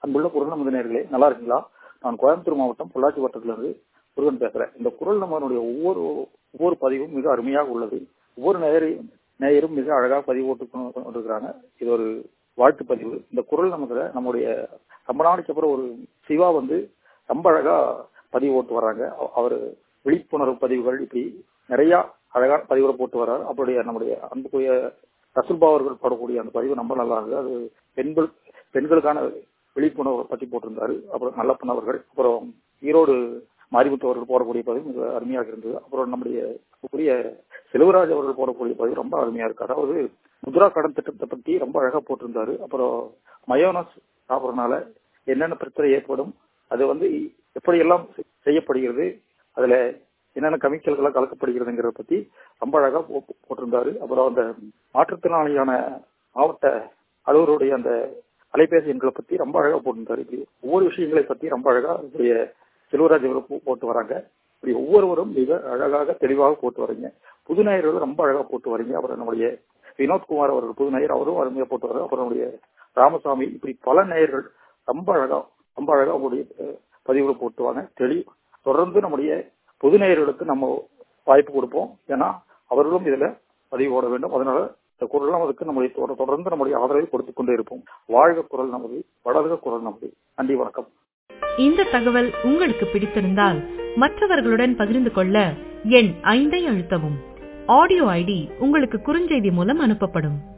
அன்புள்ள குரல் நமது நேர்களே நல்லா இருக்கீங்களா நான் கோயம்புத்தூர் மாவட்டம் பொள்ளாச்சி வட்டத்திலிருந்து முருகன் பேசுறேன் இந்த குரல் நம்மளுடைய ஒவ்வொரு ஒவ்வொரு பதிவும் மிக அருமையாக உள்ளது ஒவ்வொரு நேயரையும் நேயரும் மிக அழகாக பதிவு போட்டு கொண்டிருக்கிறாங்க இது ஒரு வாழ்த்து பதிவு இந்த குரல் நமக்கு நம்முடைய ரொம்ப நாளைக்கு அப்புறம் ஒரு சிவா வந்து ரொம்ப அழகா பதிவு போட்டு வர்றாங்க அவர் விழிப்புணர்வு பதிவுகள் இப்படி நிறைய அழகான பதிவுகளை போட்டு வர்றாரு அவருடைய நம்முடைய அன்புக்குரிய ரசுல்பா அவர்கள் போடக்கூடிய அந்த பதிவு ரொம்ப நல்லா இருந்தது அது பெண்கள் பெண்களுக்கான விழிப்புணர்வை பத்தி போட்டிருந்தாரு அப்புறம் நல்லப்பன் அவர்கள் அப்புறம் ஈரோடு மாரிமுத்து அவர்கள் போடக்கூடிய பதிவு மிக அருமையாக இருந்தது அப்புறம் நம்முடைய புரிய செல்வராஜ் அவர்கள் போடக்கூடிய பதிவு ரொம்ப அருமையா இருக்கு அதாவது முத்ரா கடன் திட்டத்தை பத்தி ரொம்ப அழகா போட்டிருந்தாரு அப்புறம் மயோனஸ் சாப்பிடறதுனால என்னென்ன பிரச்சனை ஏற்படும் அது வந்து எப்படி எல்லாம் செய்யப்படுகிறது அதுல என்னென்ன கெமிக்கல்கள்லாம் கலக்கப்படுகிறதுங்கிறத பத்தி ரொம்ப அழகா போட்டிருந்தாரு அப்புறம் அந்த மாற்றுத்திறனாளியான மாவட்ட அலுவலருடைய அந்த அலைபேசி எண்களை பத்தி ரொம்ப அழகா போட்டிருந்தாரு இப்படி ஒவ்வொரு விஷயங்களை பத்தி ரொம்ப அழகா இப்படிய செல்வராஜ் அவர்கள் போட்டு வராங்க இப்படி ஒவ்வொருவரும் மிக அழகாக தெளிவாக போட்டு வரீங்க புது நேயர்கள் ரொம்ப அழகா போட்டு வரீங்க அப்புறம் நம்முடைய வினோத்குமார் அவர்கள் புது நேயர் அவரும் அருமையா போட்டு வர்றாரு அப்புறம் நம்முடைய ராமசாமி இப்படி பல நேயர்கள் ரொம்ப அழகா ரொம்ப அழகா அவங்களுடைய பதிவுகளை போட்டுவாங்க தெளி தொடர்ந்து நம்முடைய பொது நேயர்களுக்கு நம்ம வாய்ப்பு கொடுப்போம் ஏன்னா அவர்களும் இதுல பதிவு போட வேண்டும் அதனால இந்த குரல் நமக்கு நம்முடைய தொடர்ந்து நம்முடைய ஆதரவை கொடுத்துக் கொண்டே இருப்போம் வாழ்க குரல் நமது வளர்க குரல் நமது நன்றி வணக்கம் இந்த தகவல் உங்களுக்கு பிடித்திருந்தால் மற்றவர்களுடன் பகிர்ந்து கொள்ள எண் ஐந்தை அழுத்தவும் ஆடியோ ஐடி உங்களுக்கு குறுஞ்செய்தி மூலம் அனுப்பப்படும்